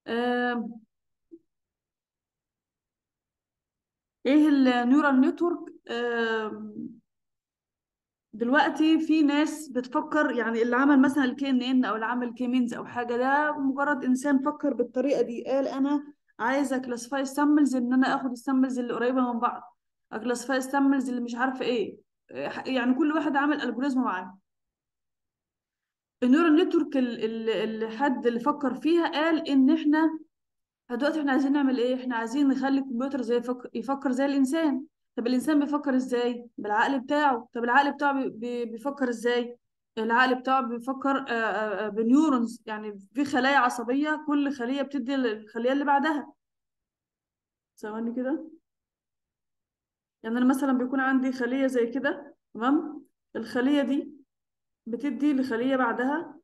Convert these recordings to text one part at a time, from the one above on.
آه، ايه النيورال نتورك دلوقتي في ناس بتفكر يعني اللي عمل مثلا الكي ان ان او اللي عمل كي مينز او حاجه ده مجرد انسان فكر بالطريقه دي قال انا عايز اكلاسيفاي السامبلز ان انا اخد السامبلز اللي قريبه من بعض اكلاسيفاي السامبلز اللي مش عارفه ايه يعني كل واحد عمل الجوريزم معاه النيورال نتورك الحد اللي فكر فيها قال ان احنا دلوقتي احنا عايزين نعمل ايه احنا عايزين نخلي الكمبيوتر زي يفكر, يفكر زي الانسان طب الانسان بيفكر ازاي بالعقل بتاعه طب العقل بتاعه بي- بي- بيفكر ازاي العقل بتاعه بيفكر آه، آه، آه، بنيورونز يعني في خلايا عصبية كل خلية بتدي الخلية اللي بعدها ثواني كده يعني انا مثلا بيكون عندي خلية زي كده تمام الخلية دي بتدي لخلية بعدها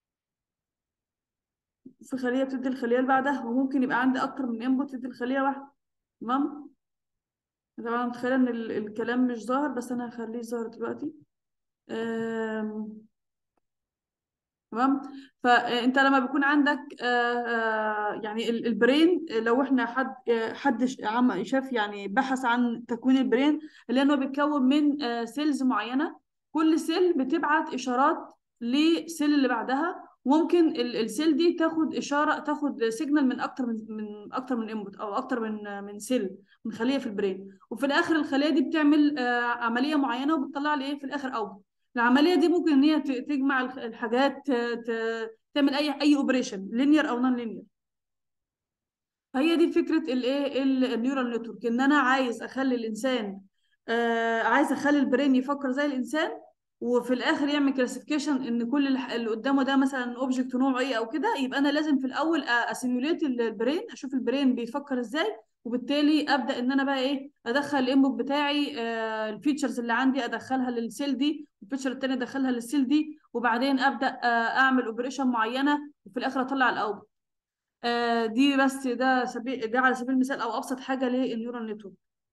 في خلية بتدي الخلية اللي بعدها وممكن يبقى عندي اكتر من انبوت تدي الخلية واحدة تمام طبعا متخيلة ان ال- الكلام مش ظاهر بس انا هخليه ظاهر دلوقتي آم، تمام فانت لما بيكون عندك آه، آه، يعني ال- البرين لو احنا حد آه، حد ش- عم شاف يعني بحث عن تكوين البرين اللي انه بيتكون من سيلز معينة كل سيل بتبعت اشارات للسيل اللي بعدها ممكن ال- السيل دي تاخد اشاره تاخد سيجنال من اكتر من من اكتر من انبوت او اكتر من من سيل من خليه في البرين وفي الاخر الخليه دي بتعمل آه، عمليه معينه وبتطلع لي ايه في الاخر اوت العمليه دي ممكن ان هي ت- تجمع الخ- الحاجات ت- ت- تعمل اي اي اوبريشن لينير او نون لينير فهي دي فكره الايه النيورال نتورك ان انا عايز اخلي الانسان آه عايز اخلي البرين يفكر زي الانسان وفي الاخر يعمل كلاسيفيكيشن ان كل الح- اللي قدامه ده مثلا اوبجكت نوعه ايه او كده يبقى انا لازم في الاول اسيميوليت البرين اشوف البرين بيفكر ازاي وبالتالي ابدا ان انا بقى ايه ادخل الانبوت بتاعي آه الفيتشرز اللي عندي ادخلها للسيل دي والفيتشر التاني ادخلها للسيل دي وبعدين ابدا آه اعمل اوبريشن معينه وفي الاخر اطلع الاوت آه دي بس ده سبيل ده على سبيل المثال او ابسط حاجه للنيورال نتورك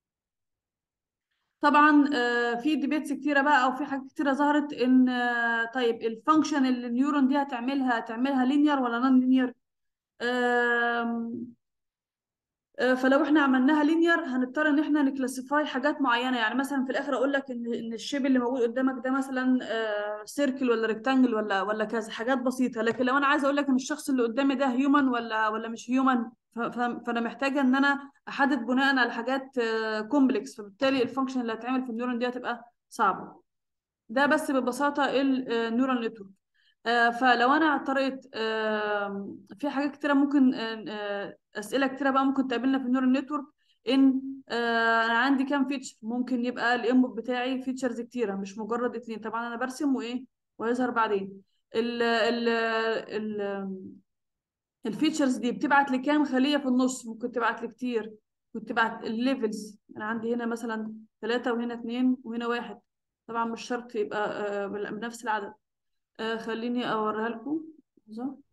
طبعا آه في ديبيتس كتيره بقى او في حاجات كتيره ظهرت ان آه طيب الفانكشن اللي النيورون دي هتعملها تعملها لينير ولا نون لينير فلو احنا عملناها لينير هنضطر ان احنا نكلاسيفاي حاجات معينه يعني مثلا في الاخر اقول لك ان ان الشيب اللي موجود قدامك ده مثلا سيركل ولا ريكتانجل ولا ولا كذا حاجات بسيطه لكن لو انا عايزه اقول لك ان الشخص اللي قدامي ده هيومن ولا ولا مش هيومن فانا محتاجه ان انا احدد بناء على حاجات كومبلكس فبالتالي الفانكشن اللي هتعمل في النيورون دي هتبقى صعبه ده بس ببساطه النيورال نتورك آه، فلو انا طريقه آه، في حاجات كتيره ممكن آه، آه، اسئله كتيره بقى ممكن تقابلنا في النيورال نتورك ان آه، انا عندي كام فيتشر ممكن يبقى الانبوت بتاعي فيتشرز كتيره مش مجرد اتنين طبعا انا برسم وايه ويظهر بعدين ال ال ال الفيتشرز دي بتبعت لكام خليه في النص ممكن تبعت لكتير ممكن تبعت الليفلز انا عندي هنا مثلا ثلاثة وهنا اثنين وهنا واحد طبعا مش شرط يبقى آه، بنفس العدد آه خليني اوريها لكم لحظة.